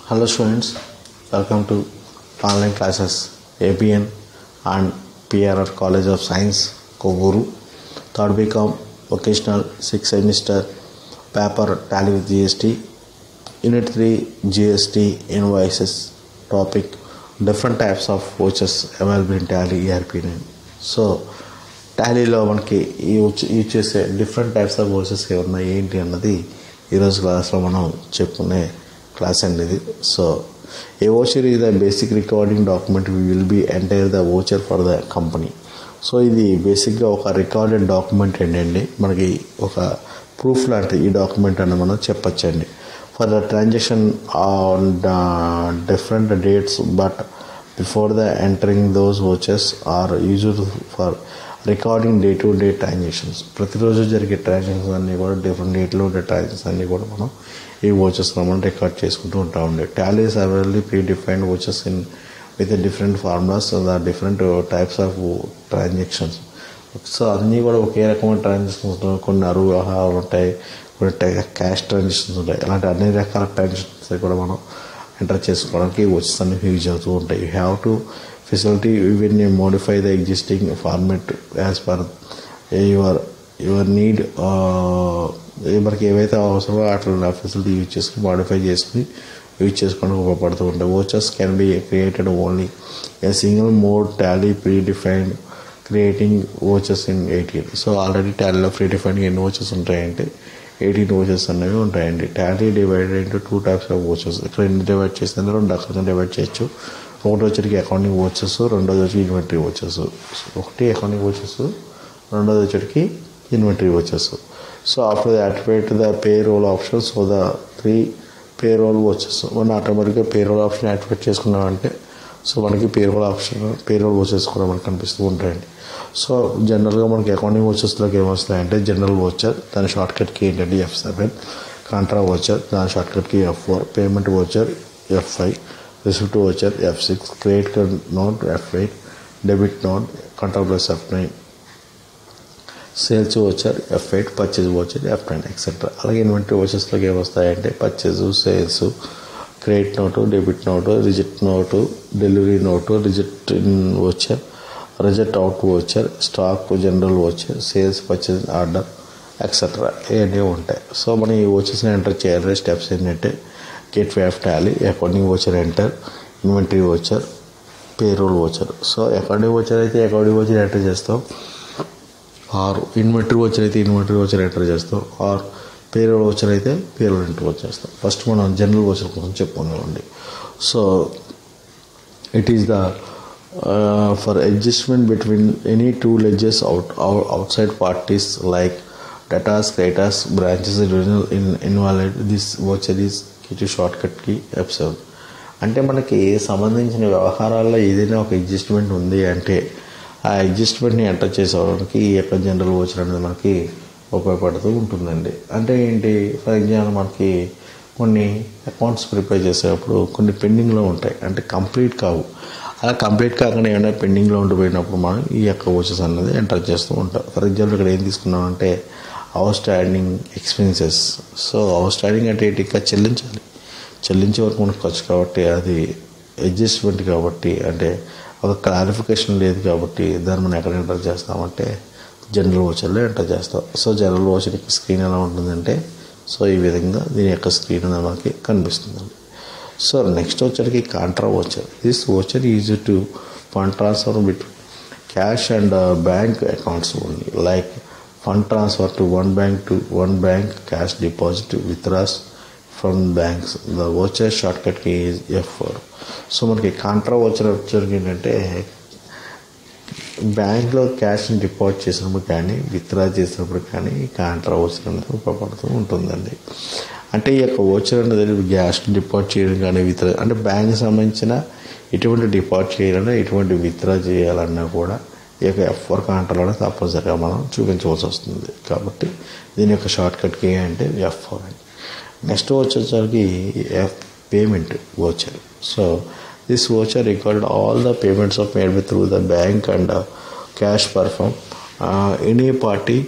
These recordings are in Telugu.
Hello students, welcome to online classes ABN and PRR College of Science, Koguru. Third BCom vocational sixth semester paper tally with GST. Unit 3 GST invoices topic different types of vouchers available in tally ERP9. So టాలీలో మనకి ఈ వచ్చి- యూజ్ చేసే డిఫరెంట్ టైప్స్ ఆఫ్ వోచెస్ ఉన్నాయి ఏంటి అన్నది ఈరోజు క్లాస్లో మనం చెప్పుకునే క్లాస్ అండి ఇది సో ఏ ఓచర్ ఇది the basic recording document will be entire the voucher for the company so ఇది బేసిక్గా ఒక రికార్డెడ్ డాక్యుమెంట్ ఏంటండి మనకి ఒక ప్రూఫ్ లాంటి ఈ డాక్యుమెంట్ అని మనం చెప్పచ్చండి for the transaction on different dates but before the entering those వోచెస్ are used for recording day to day transactions ప్రతిరోజు జరిగే ట్రాన్సాక్షన్స్ అన్నీ కూడా డిఫరెంట్ డేట్లో ఉండే ట్రాన్సాక్షన్స్ అన్నీ కూడా మనం ఈ వోచెస్లో మనం రికార్డ్ చేసుకుంటూ ఉంటామండి టాలీస్ అవైలబుల్లీ ప్రీ డిఫైన్డ్ వోచెస్ in with different formulas the different types of transactions so అన్నీ కూడా ఒకే రకమైన ట్రాన్సాక్షన్స్ ఉంటాయి కొన్ని అరువు వ్యవహారాలు ఉంటాయి కొన్ని క్యాష్ ట్రాన్సాక్షన్స్ ఉంటాయి అలాంటి అన్ని రకాల ట్రాన్సాక్షన్స్ కూడా మనం ఎంటర్ చేసుకోవడానికి వచ్చేస్ అన్ని యూజ్ అవుతూ ఉంటాయి you have to facility even modify the existing format as per your your need మనకి ఏవైతే అవసరమో అట్లా ఫెసిలిటీ యూజ్ చేసుకుని మాడిఫై చేసుకుని యూజ్ చేసుకోవడానికి ఉపయోగపడుతూ ఉంటాయి vouchers can be created only a single mode Tally predefined creating ఓచెస్ ఇన్ ఎయిటీన్ సో ఆల్రెడీ టాలీలో ప్రీ డిఫైన్డ్ ఎన్ని ఓచెస్ ఉంటాయంటే ఎయిటీన్ ఓచెస్ అనేవి ఉంటాయండి Tally divided into two types of ఓచెస్ ఇక్కడ ఎన్ని డివైడ్ చేసిందంటే రెండు రకాలుగా డివైడ్ చేయొచ్చు ఒకటి వచ్చరికి అకౌంటింగ్ ఓచెస్ రెండోది వచ్చి ఇన్వెంటరీ ఓచెస్ ఒకటి అకౌంటింగ్ ఓచెస్ రెండోది వచ్చరికి inventory ఓచెస్ so after the activate the pay role option so the three pay role వచ్చేస్ మనం ఆటోమేటిక్గా పే రోల్ ఆప్షన్ యాక్టివేట్ చేసుకున్నామంటే సో మనకి pay role option pay role వచ్చేస్ కూడా మనకు కనిపిస్తూ ఉంటాయండి సో జనరల్గా మనకి అకౌంటింగ్ వచ్చేస్లోకి ఏమొస్తాయంటే జనరల్ వచ్చర్ దాని షార్ట్ కట్కి ఏంటంటే ఎఫ్ సెవెన్ కాంట్రా వచ్చర్ దాని short కట్కి F four payment voucher F five receipt voucher F six credit note F eight debit note control plus F nine sales voucher F eight purchase voucher F nine etcetera అలాగే ఇన్వెంటరీ వచ్చేస్లోకి ఏమొస్తాయంటే purchase sales credit note debit note receipt note delivery note receipt voucher reject out voucher stock general voucher sales purchase order etcetera ఇవన్నీ ఉంటాయి సో మనం ఈ వచ్చేసిన ఎంటర్ చేయాలి స్టెప్స్ ఏంటంటే gateway of Tally accounting voucher enter inventory voucher payroll voucher so accounting voucher అయితే అకౌంటింగ్ వచ్చర్ ఎంటర్ చేస్తాం ఆర్ ఇన్వెంటరీ వచ్చర్ అయితే ఇన్వెంటరీ వచ్చర్ ఎంటర్ చేస్తాం ఆర్ పేరోల్ వచ్చర్ అయితే పేరోల్ ఎంటర్ వచ్చేస్తాం ఫస్ట్ మనం జనరల్ వచ్చర్ కోసం చెప్పుకుందామండి so it is the for adjustment between any two ledgers out outside parties like debtors creditors branches regional in involve this voucher is కిటి షార్ట్ కట్కి ఎపిసోడ్ అంటే మనకి సంబంధించిన వ్యవహారాల్లో ఏదైనా ఒక అడ్జస్ట్మెంట్ ఉంది అంటే ఆ అడ్జస్ట్మెంట్ని ఎంటర్ చేసేవానికి ఈ యొక్క జనరల్ వచ్చర్ అనేది మనకి ఉపయోగపడుతూ ఉంటుందండి అంటే ఏంటి ఫర్ ఎగ్జాంపుల్ మనకి కొన్ని అకౌంట్స్ ప్రిపేర్ చేసేటప్పుడు కొన్ని పెండింగ్లో ఉంటాయి అంటే కంప్లీట్ కావు అలా కంప్లీట్ కాకుండా ఏమైనా పెండింగ్లో ఉండిపోయినప్పుడు మనం ఈ యొక్క వచ్చెస్ అనేది ఎంటర్ చేస్తూ ఉంటాం ఫర్ ఎగ్జాంపుల్ ఇక్కడ ఏం తీసుకున్నామంటే outstanding expenses so outstanding అంటే ఏంటి ఇంకా చెల్లించాలి చెల్లించే వరకు మనకు ఖర్చు కాబట్టి అది అడ్జస్ట్మెంట్ కాబట్టి అంటే ఒక క్లారిఫికేషన్ లేదు కాబట్టి దాన్ని మనం ఎక్కడ ఎంటర్ చేస్తామంటే జనరల్ ఓచర్లో ఎంటర్ చేస్తాం సో జనరల్ ఓచర్కి స్క్రీన్ ఎలా ఉంటుందంటే సో ఈ విధంగా దీని యొక్క స్క్రీన్ అనేది మనకి కనిపిస్తుందండి సో నెక్స్ట్ వచ్చరికి contra voucher this voucher is to fund transfer between cash and bank accounts only like fund transfer to one bank to one bank cash deposit withdraws from banks the voucher short cut కి ఎఫ్ ఫోర్ సో మనకి కాంట్రా ఓచర్ వచ్చరికి ఏంటంటే బ్యాంక్లో క్యాష్ని డిపాజిట్ చేసినప్పుడు కానీ విత్డ్రా చేసినప్పుడు కానీ ఈ కాంట్రా ఓచర్ అనేది ఉపయోగపడుతూ ఉంటుందండి అంటే ఈ యొక్క ఓచర్ అనేది క్యాష్ డిపాజిట్ చేయడం కానీ విత్డ్రా అంటే బ్యాంక్ సంబంధించిన ఎటువంటి డిపాజిట్ చేయాలన్నా ఎటువంటి విత్డ్రా చేయాలన్నా కూడా ఈ యొక్క ఎఫ్ ఫోర్ కాంట్రాలో తప్పనిసరిగా మనం చూపించవలసి వస్తుంది కాబట్టి దీని యొక్క షార్ట్ కట్ కే అంటే ఎఫ్ ఫోర్ అని నెక్స్ట్ వచ్చేసరికి F payment voucher so this voucher record all the payments of made through the bank and cash perform any party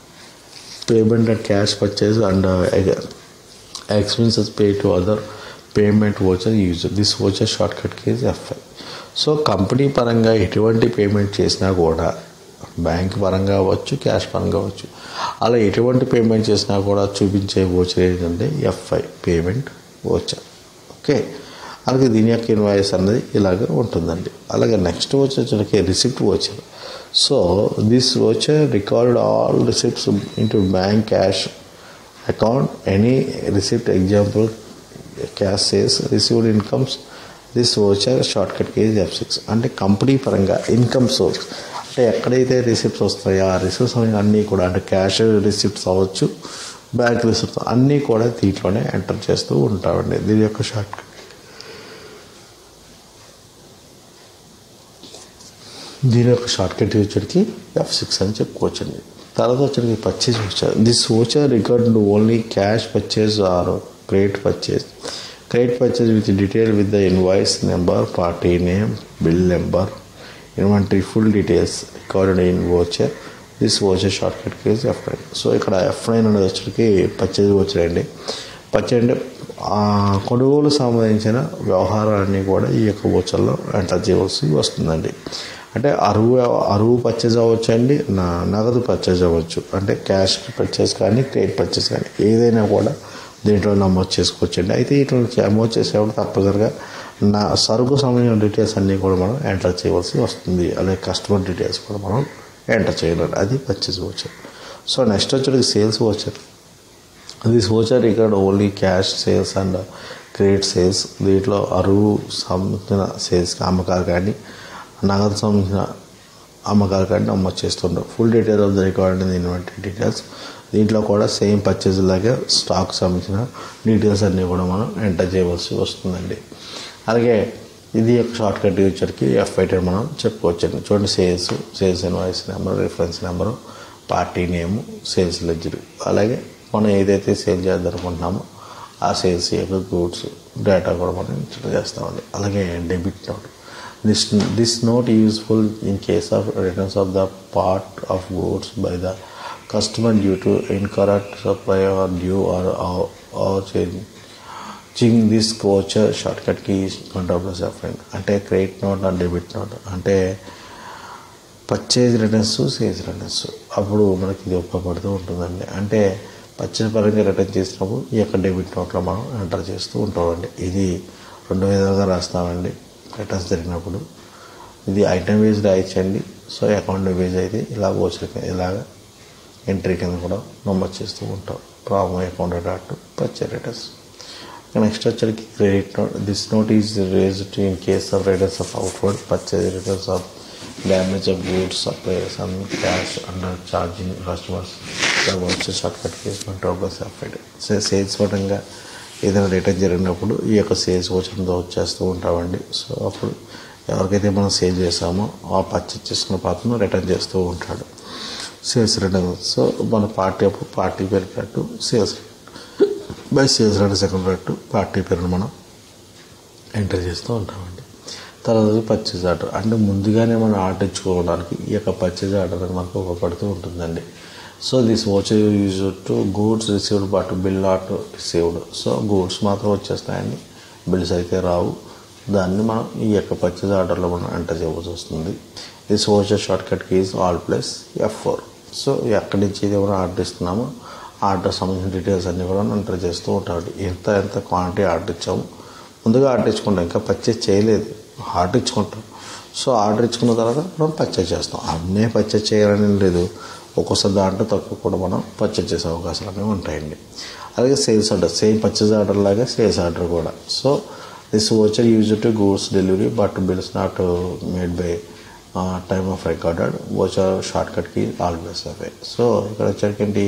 payment and cash purchase and expenses paid to other payment voucher use this voucher short cut కేజ్ ఎఫ్ఐ సో కంపెనీ పరంగా ఎటువంటి పేమెంట్ చేసినా కూడా బ్యాంక్ పరంగా అవ్వచ్చు క్యాష్ పరంగా అవ్వచ్చు అలా ఎటువంటి పేమెంట్ చేసినా కూడా చూపించే ఓచర్ ఏంటంటే ఎఫ్ఐ పేమెంట్ ఓచర్ ఓకే అలాగే దీని యొక్క ఇన్వాయిస్ అనేది ఇలాగ ఉంటుందండి అలాగే నెక్స్ట్ వచ్చేసరికి receipt voucher so this voucher record all receipts into bank cash account any receipt example cash సేస్ received incomes this voucher short cut cage F six అంటే కంపెనీ పరంగా ఇన్కమ్ సోర్స్ అంటే ఎక్కడైతే రిసిప్ట్స్ వస్తాయో ఆ రిసిప్ట్స్ అన్నీ కూడా అంటే క్యాష్ రిసిప్ట్స్ అవ్వచ్చు బ్యాంక్ రిసిప్ట్స్ అన్నీ కూడా దీంట్లోనే ఎంటర్ చేస్తూ ఉంటామండి దీని యొక్క షార్ట్ కట్ దీని యొక్క షార్ట్ కట్ వచ్చరికి ఎఫ్ సిక్స్ అని చెప్పుకోవచ్చండి తర్వాత వచ్చరికి purchase voucher this voucher record only cash purchase or credit purchase credit purchase with detail with the invoice number party name bill number inventory full details recorded in voucher this voucher short cut cage F nine so ఇక్కడ ఎఫ్ నైన్ అనేది వచ్చరికి పర్చేజ్ ఓచర్ అండి పర్చేజ్ అంటే ఆ కొనుగోలు సంబంధించిన వ్యవహారాలన్నీ కూడా ఈ యొక్క ఓచర్లో ఎంటర్ చేయవలసి వస్తుందండి అంటే అరువు అరువు పర్చేజ్ అవ్వచ్చు అండి నా నగదు పర్చేజ్ అవ్వచ్చు అంటే క్యాష్ పర్చేజ్ కానీ క్రెడిట్ పర్చేజ్ కానీ ఏదైనా కూడా దీంట్లో నమోదు చేసుకోవచ్చు అండి అయితే ఇట్లా నమోదు చేసేటప్పుడు తప్పనిసరిగా నా సరుకు సంబంధించిన డీటెయిల్స్ అన్నీ కూడా మనం ఎంటర్ చేయవలసి వస్తుంది అలాగే కస్టమర్ డీటెయిల్స్ కూడా మనం ఎంటర్ చేయాలి అది పర్చేజ్ వచ్చారు సో నెక్స్ట్ వచ్చేది సేల్స్ వచ్చారు దిస్ ఓచర్ ఇక్కడ only cash sales and credit sales దీంట్లో అరువు సంబంధించిన సేల్స్ అమ్మకాలు కానీ నగదు సంబంధించిన అమ్మకాలు కానీ నమోదు చేస్తుంటారు full detail of the record inventory details దీంట్లో కూడా సేమ్ పర్చేజ్ లాగే స్టాక్ సంబంధించిన డీటెయిల్స్ అన్నీ కూడా మనం ఎంటర్ చేయవలసి వస్తుందండి అలాగే ఇది యొక్క షార్ట్ కట్ వచ్చరికి ఎఫ్ఐ టెన్ మనం చెప్పుకోవచ్చండి చూడండి sales sales invoice number reference number party name sales ledger అలాగే మనం ఏదైతే సేల్ చేద్దాం అనుకుంటున్నామో ఆ సేల్స్ యొక్క గూడ్స్ డేటా కూడా మనం ఎంటర్ చేస్తామండి అలాగే debit note this this note useful in case of returns of the part of goods by the customer due to incorrect supply or due or or changing this voucher short cut key control separate అంటే credit note and debit note అంటే పర్చేజ్ రిటర్న్స్ సేల్స్ రిటర్న్స్ అప్పుడు మనకి ఇది ఉపయోగపడుతూ ఉంటుందండి అంటే పర్చేజ్ పరంగా రిటర్న్ చేసినప్పుడు ఈ యొక్క డెబిట్ నోట్లో మనం ఎంటర్ చేస్తూ ఉంటామండి ఇది రెండు విధాలుగా రాస్తామండి రిటర్న్స్ జరిగినప్పుడు ఇది ఐటమ్ వేజ్ రాయించండి సో అకౌంట్ వేజ్ అయితే ఇలా వచ్చి ఇలాగ ఎంట్రీ కింద కూడా నమోదు చేస్తూ ఉంటాం problem account dot purchase returns next వచ్చరికి credit note this note is raised in case of returns of outward purchase returns of damage of goods supplies and cash under charging customers వచ్చే short cut keys control separate so sales పరంగా ఏదైనా రిటర్న్ జరిగినప్పుడు ఈ యొక్క సేల్స్ వచ్చడంతో వచ్చేస్తూ ఉంటామండి సో అప్పుడు ఎవరికైతే మనం సేల్ చేసామో ఆ పర్చేజ్ చేసుకున్న పాత్రను రిటర్న్ చేస్తూ ఉంటాడు సేల్స్ రిటర్న్ సో మన పార్టీ అప్పుడు పార్టీ పేరు కట్టు sales by sales return second కట్టు పార్టీ పేరును మనం ఎంటర్ చేస్తూ ఉంటామండి తర్వాత పర్చేజ్ ఆర్డర్ అంటే ముందుగానే మనం ఆర్డర్ ఇచ్చుకోవడానికి ఈ యొక్క పర్చేజ్ ఆర్డర్ అనేది మనకు ఉపయోగపడుతూ ఉంటుందండి so this voucher use to goods received but bill not received so goods మాత్రం వచ్చేస్తాయండి బిల్స్ అయితే రావు దాన్ని మనం ఈ యొక్క పర్చేజ్ ఆర్డర్లో మనం ఎంటర్ చేయవలసి వస్తుంది this voucher short cut keys alt plus F four so ఎక్కడి నుంచి ఇది మనం ఆర్డర్ ఇస్తున్నామో ఆర్డర్ సంబంధించిన డీటెయిల్స్ అన్నీ కూడా ఎంటర్ చేస్తూ ఉంటాడు ఎంత ఎంత క్వాంటిటీ ఆర్డర్ ఇచ్చాము ముందుగా ఆర్డర్ ఇచ్చుకుంటాం ఇంకా పర్చేజ్ చేయలేదు ఆర్డర్ ఇచ్చుకుంటాం సో ఆర్డర్ ఇచ్చుకున్న తర్వాత మనం పర్చేజ్ చేస్తాం అన్నీ పర్చేజ్ చేయాలని లేదు ఒక్కోసారి దాంట్లో తక్కువ కూడా మనం పర్చేజ్ చేసే అవకాశాలు అనేవి ఉంటాయండి అలాగే sales order same purchase order లాగా సేల్స్ ఆర్డర్ కూడా so this voucher use to goods delivery but bills not made by time of recorded voucher short cut కి ఆల్వేస్ అవే సో ఇక్కడ వచ్చేసరికి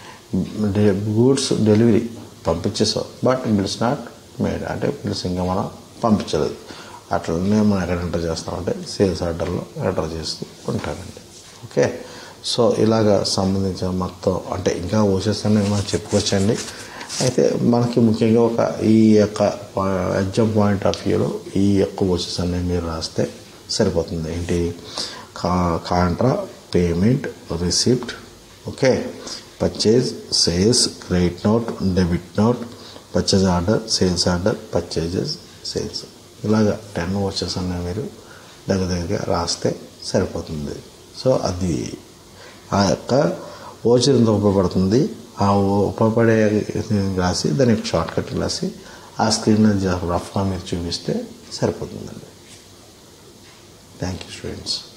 గూడ్స్ డెలివరీ పంపించేసాం బట్ బిల్స్ నాట్ మేడ్ అంటే బిల్స్ ఇంకా మనం పంపించలేదు అట్లనే మనం ఎక్కడ ఎంటర్ చేస్తామంటే సేల్స్ ఆర్డర్లో ఎంటర్ చేస్తూ ఉంటామండి ఓకే సో ఇలాగ సంబంధించిన మొత్తం అంటే ఇంకా ఓసెస్ అనేవి మనం చెప్పుకోవచ్చండి అయితే మనకి ముఖ్యంగా ఒక ఈ యొక్క ఎగ్జామ్ పాయింట్ ఆఫ్ వ్యూలో ఈ యొక్క ఓసెస్ అనేవి మీరు రాస్తే సరిపోతుంది ఏంటి కా contra payment receipt okay purchase sales credit note debit note purchase order sales order purchases sales ఇలాగ టెన్ వచ్చెస్ అన్న మీరు దగ్గర దగ్గర రాస్తే సరిపోతుంది సో అది ఆ యొక్క ఓచర్ ఎంత ఉపయోగపడుతుంది ఆ ఉపయోగపడే రాసి దాని యొక్క షార్ట్ కట్ రాసి ఆ స్క్రీన్ రఫ్గా మీరు చూపిస్తే సరిపోతుందండి థ్యాంక్ యూ స్టూడెంట్స్